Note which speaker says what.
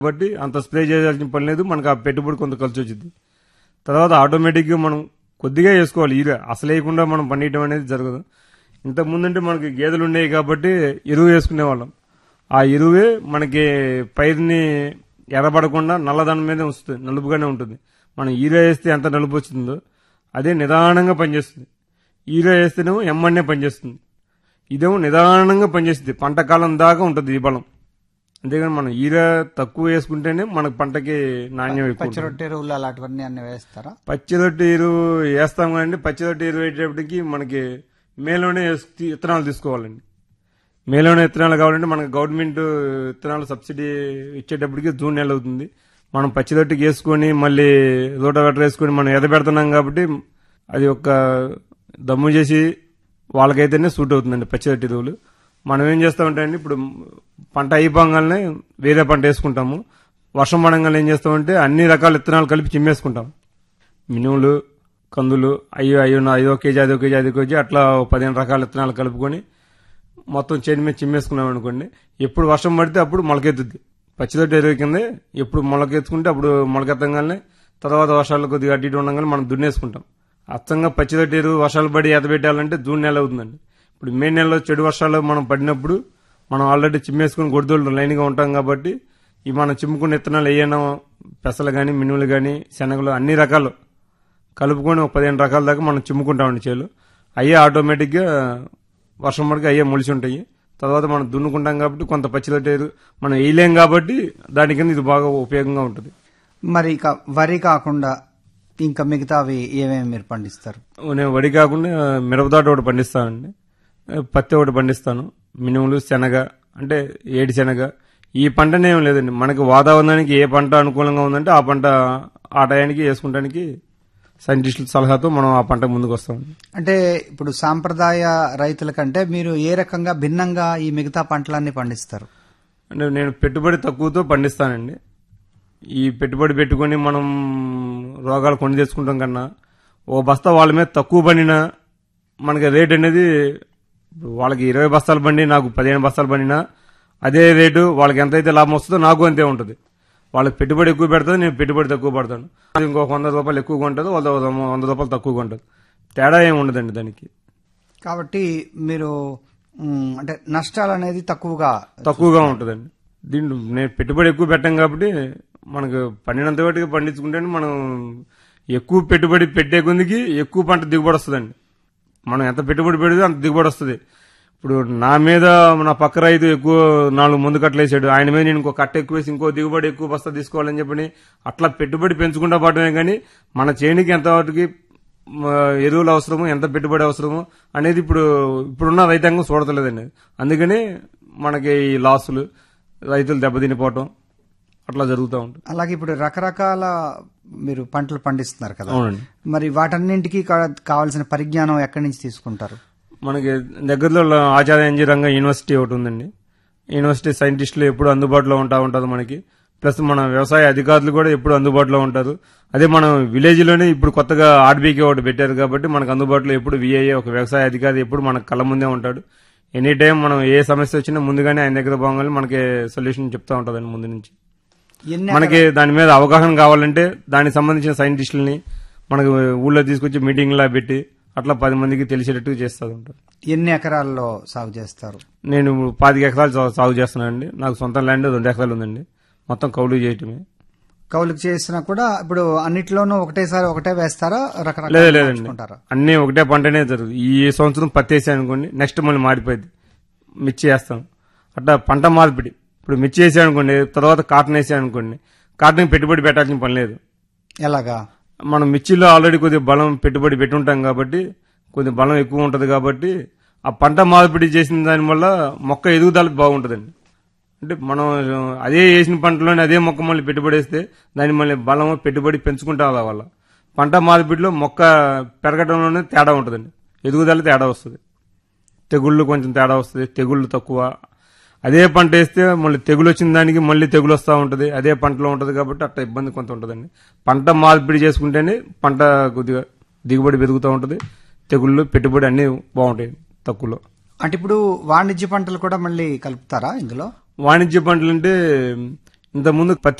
Speaker 1: కాబట్టి అంత స్ప్రే చేయాల్సిన పని లేదు మనకు ఆ పెట్టుబడి కొంత ఖర్చు వచ్చింది తర్వాత ఆటోమేటిక్గా మనం కొద్దిగా వేసుకోవాలి ఈర అసలు వేయకుండా మనం పండియటం అనేది జరగదు ఇంతకు ముందంటే మనకి గేదెలు ఉండేవి కాబట్టి ఎరువు వేసుకునే వాళ్ళం ఆ ఎరువే మనకి పైరుని ఎర్రబడకుండా నల్లదనం మీదే వస్తుంది నలుపుగానే ఉంటుంది మనం ఈర వేస్తే ఎంత నలుపు వస్తుందో అదే నిదానంగా పనిచేస్తుంది ఈర వేస్తేనేమో ఎమ్మన్నే పనిచేస్తుంది ఇదేమో నిదానంగా పనిచేస్తుంది పంట కాలం దాకా ఉంటుంది ఈ బలం అంతేగాని మనం ఈర తక్కువ వేసుకుంటేనే మనకు పంటకి నాణ్యం ఎక్కువ
Speaker 2: పచ్చి
Speaker 1: ఉంటుంది.
Speaker 2: రొట్టె ఎరువులు అలాంటివన్నీ అన్ని వేస్తారా
Speaker 1: పచ్చిరొట్టి ఎరువు వేస్తాం కానీ పచ్చిరొట్టి ఎరువు వేసేటప్పటికి మనకి మేలోనే వేసు- తీ- విత్తనాలు తీసుకోవాలండి మేలోనే విత్తనాలు కావాలంటే మనకి గవర్నమెంట్ విత్తనాలు సబ్సిడీ ఇచ్చేటప్పటికి జూన్ నెల అవుతుంది మనం పచ్చిరొట్టికి వేసుకొని మళ్ళీ రోటవెటర్ వేసుకొని మనం ఎదబెడుతున్నాం కాబట్టి అది ఒక దమ్ము చేసి వాళ్ళకైతేనే సూట్ అవుతుందండి పచ్చిరొట్టి ఎరువులు మనం ఏం చేస్తామంటే అండి ఇప్పుడు పంట అయిపోగానే వేరే పంట వేసుకుంటాము వర్షం పడంగానే ఏం చేస్తామంటే అన్ని రకాల విత్తనాలు కలిపి చిమ్మేసుకుంటాం మినుములు కందులు అయ్యో అయ్యో నా ఐదో కేజీ ఐదో కేజీ ఐదో కేజీ అట్లా ఓ పదిహేను రకాల విత్తనాలు కలుపుకొని మొత్తం చేతి మీద చిమ్మేసుకున్నాం అనుకోండి ఎప్పుడు వర్షం పడితే అప్పుడు మొలకెత్తుద్ది పచ్చిదొడ్డి ఎరువు కింద ఎప్పుడు మొలకెత్తుకుంటే అప్పుడు మొలకెత్తగానే తర్వాత వర్షాలు కొద్దిగా అటు ఇటు ఉండగానే మనం దున్నేసుకుంటాం అచ్చంగా పచ్చిదొడ్డి ఎరువు వర్షాలు పడి ఎతబెట్టాలంటే జూన్ నెల అవుతుందండి ఇప్పుడు మే నెలలో చెడు వర్షాలు మనం పడినప్పుడు మనం ఆల్రెడీ చిమ్మేసుకుని గొడ్డోళ్ళు లైన్గా ఉంటాం కాబట్టి ఈ మనం చిమ్ముకున్న విత్తనాలు ఏయైనా పెసలు కానీ మినుములు కానీ శనగలు అన్ని రకాలు కలుపుకొని ఒక పదిహేను రకాల దాకా మనం చిమ్ముకుంటామండి చేలు అయ్యే ఆటోమేటిక్గా వర్షం పడికి అయ్యే మొలిచి ఉంటాయి తర్వాత మనం దున్నుకుంటాం కాబట్టి కొంత పచ్చిదొట్టేరు మనం వేయలేం కాబట్టి దాని కింద ఇది బాగా ఉపయోగంగా ఉంటుంది
Speaker 2: మరి ఇక వరి కాకుండా ఇంకా మిగతావి ఏమేమి మీరు పండిస్తారు
Speaker 1: నేను వడి కాకుండా మిరపదాట ఒకటి పండిస్తానండి పత్తి ఒకటి పండిస్తాను మినుములు శనగ అంటే ఏడి శనగ ఈ పంటనే ఏం లేదండి మనకి వాతావరణానికి ఏ పంట అనుకూలంగా ఉందంటే ఆ పంట ఆ టయానికి వేసుకుంటానికి సైంటిస్టుల సలహాతో మనం ఆ పంట ముందుకు వస్తామండి
Speaker 2: అంటే ఇప్పుడు సాంప్రదాయ రైతుల కంటే మీరు ఏ రకంగా భిన్నంగా ఈ మిగతా పంటలన్నీ పండిస్తారు
Speaker 1: అంటే నేను పెట్టుబడి తక్కువతో పండిస్తానండి ఈ పెట్టుబడి పెట్టుకొని మనం రోగాలు కొని తెచ్చుకుంటాం కన్నా ఓ బస్తా వాళ్ళ మీద తక్కువ పండినా మనకి రేట్ అనేది ఇప్పుడు వాళ్ళకి ఇరవై బస్తాలు బండి నాకు పదిహేను బస్తాలు పండినా అదే రేటు వాళ్ళకి ఎంతైతే లాభం వస్తుందో నాకు అంతే ఉంటుంది వాళ్ళకి పెట్టుబడి ఎక్కువ పెడుతుంది నేను పెట్టుబడి తక్కువ పడతాను అది ఇంకొక వంద రూపాయలు ఎక్కువగా ఉంటుంది వాళ్ళ వంద రూపాయలు తక్కువగా ఉంటుంది తేడా ఏమి ఉండదండి దానికి
Speaker 2: కాబట్టి మీరు మ్, అంటే నష్టాలు అనేది తక్కువగా
Speaker 1: తక్కువగా ఉంటుందండి దీంట్లో నేను పెట్టుబడి ఎక్కువ పెట్టాం కాబట్టి మనకు పండినంత వాటికి పండించుకుంటే మనం ఎక్కువ పెట్టుబడి పెట్టే కొద్దికి ఎక్కువ పంట దిగుబడి వస్తుందండి మనం ఎంత పెట్టుబడి పెడితే అంత దిగుబడి వస్తుంది ఇప్పుడు నా మీద నా పక్క రైతు ఎక్కువ నాలుగు ముందు కట్టలు వేసాడు ఆయన మీద నేను ఇంకో కట్ట ఎక్కువ వేసి ఇంకో దిగుబడి ఎక్కువ బస్తా తీసుకోవాలని చెప్పని అట్లా పెట్టుబడి పెంచుకుంటా పడమే కానీ మన చేనికి ఎంత వాటికి మ, ఎరువులు అవసరము ఎంత పెట్టుబడి అవసరము అనేది ఇప్పుడు ఇప్పుడున్న రైతాంగం చూడతలేదండి అందుకని మనకి ఈ లాసులు రైతులు దెబ్బతినిపోవటం అట్లా జరుగుతూ ఉంటుంది
Speaker 2: అలాగే ఇప్పుడు రకరకాల మీరు పంటలు పండిస్తున్నారు కదా
Speaker 1: అవునండి
Speaker 2: మరి వాటన్నింటికి కా- కావాల్సిన పరిజ్ఞానం ఎక్కడి నుంచి తీసుకుంటారు
Speaker 1: మనకి దగ్గరలో ఆచార్య ఇంజనీరంగ యూనివర్సిటీ ఒకటి ఉందండి యూనివర్సిటీ సైంటిస్టులు ఎప్పుడు అందుబాటులో ఉంటా ఉంటుంది మనకి ప్లస్ మన వ్యవసాయ అధికారులు కూడా ఎప్పుడు అందుబాటులో ఉంటారు అదే మనం విలేజ్ లోనే ఇప్పుడు కొత్తగా ఆర్బీకే ఒకటి పెట్టారు కాబట్టి మనకు అందుబాటులో ఎప్పుడు విఐఏ ఒక వ్యవసాయ అధికారి ఎప్పుడు మన కళ్ళ ముందే ఉంటాడు ఎనీ టైం మనం ఏ సమస్య వచ్చినా ముందుగానే ఆయన దగ్గర పోగానే మనకి సొల్యూషన్ చెప్తా ఉంటుందండి ముందు నుంచి
Speaker 2: ఎన్ని
Speaker 1: మనకి దాని మీద అవగాహన కావాలంటే దానికి సంబంధించిన సైంటిస్టులని మనకు ఊళ్ళో తీసుకొచ్చి మీటింగ్లా పెట్టి అట్లా పది మందికి తెలిసేటట్టు చేస్తూ ఉంటారు
Speaker 2: ఎన్ని ఎకరాల్లో సాగు చేస్తారు
Speaker 1: నేను పాతిక ఎకరాలు సా- సాగు చేస్తున్నానండి నాకు సొంత ల్యాండ్ రెండు ఎకరాలు ఉందండి మొత్తం కౌలు చేయటమే
Speaker 2: కౌలుకు చేసినా కూడా ఇప్పుడు అన్నిట్లోనూ ఒకటేసారి ఒకటే వేస్తారా
Speaker 1: లేదు
Speaker 2: రకరకాల
Speaker 1: లేదండి
Speaker 2: మార్చుకుంటారా
Speaker 1: అన్నీ ఒకటే పంటనే జరుగుతుంది ఈ సంవత్సరం పత్తి వేసాను అనుకోండి నెక్స్ట్ మళ్ళీ మారిపోయింది మిర్చి వేస్తాం అట్లా పంట మార్పిడి ఇప్పుడు మిర్చి వేసాను అనుకోండి తర్వాత కాటన్ వేసాను అనుకోండి కాటన్ పెట్టుబడి పెట్టాల్సిన పని లేదు
Speaker 2: ఎలాగా
Speaker 1: మనం మిర్చిలో ఆల్రెడీ కొద్దిగా బలం పెట్టుబడి పెట్టుంటాం కాబట్టి కొద్దిగా బలం ఎక్కువ ఉంటుంది కాబట్టి ఆ పంట మార్పిడి చేసిన దాని వల్ల మొక్క ఎదుగుదల బాగుంటుందండి అంటే మనం అదే వేసిన పంటలోనే అదే మొక్క మళ్ళీ పెట్టుబడి వేస్తే దాని మళ్ళీ బలం పెట్టుబడి పెంచుకుంటా వల్ల పంట మార్పిడిలో మొక్క పెరగడంలోనే తేడా ఉంటుందండి ఎదుగుదల తేడా వస్తుంది తెగుళ్ళు కొంచెం తేడా వస్తుంది తెగుళ్ళు తక్కువ అదే పంట వేస్తే మళ్ళీ తెగులు వచ్చిన దానికి మళ్ళీ తెగులు వస్తూ ఉంటుంది అదే పంటలో ఉంటుంది కాబట్టి అట్లా ఇబ్బంది కొంత ఉంటుందండి పంట మార్పిడి చేసుకుంటేనే పంట కొద్దిగా దిగుబడి పెరుగుతూ ఉంటుంది తెగుళ్ళు పెట్టుబడి అన్నీ బాగుంటాయి తక్కువలో
Speaker 2: అంటే ఇప్పుడు వాణిజ్య పంటలు కూడా మళ్ళీ కలుపుతారా ఇందులో
Speaker 1: వాణిజ్య పంటలు అంటే ఇంత ముందు పత్తి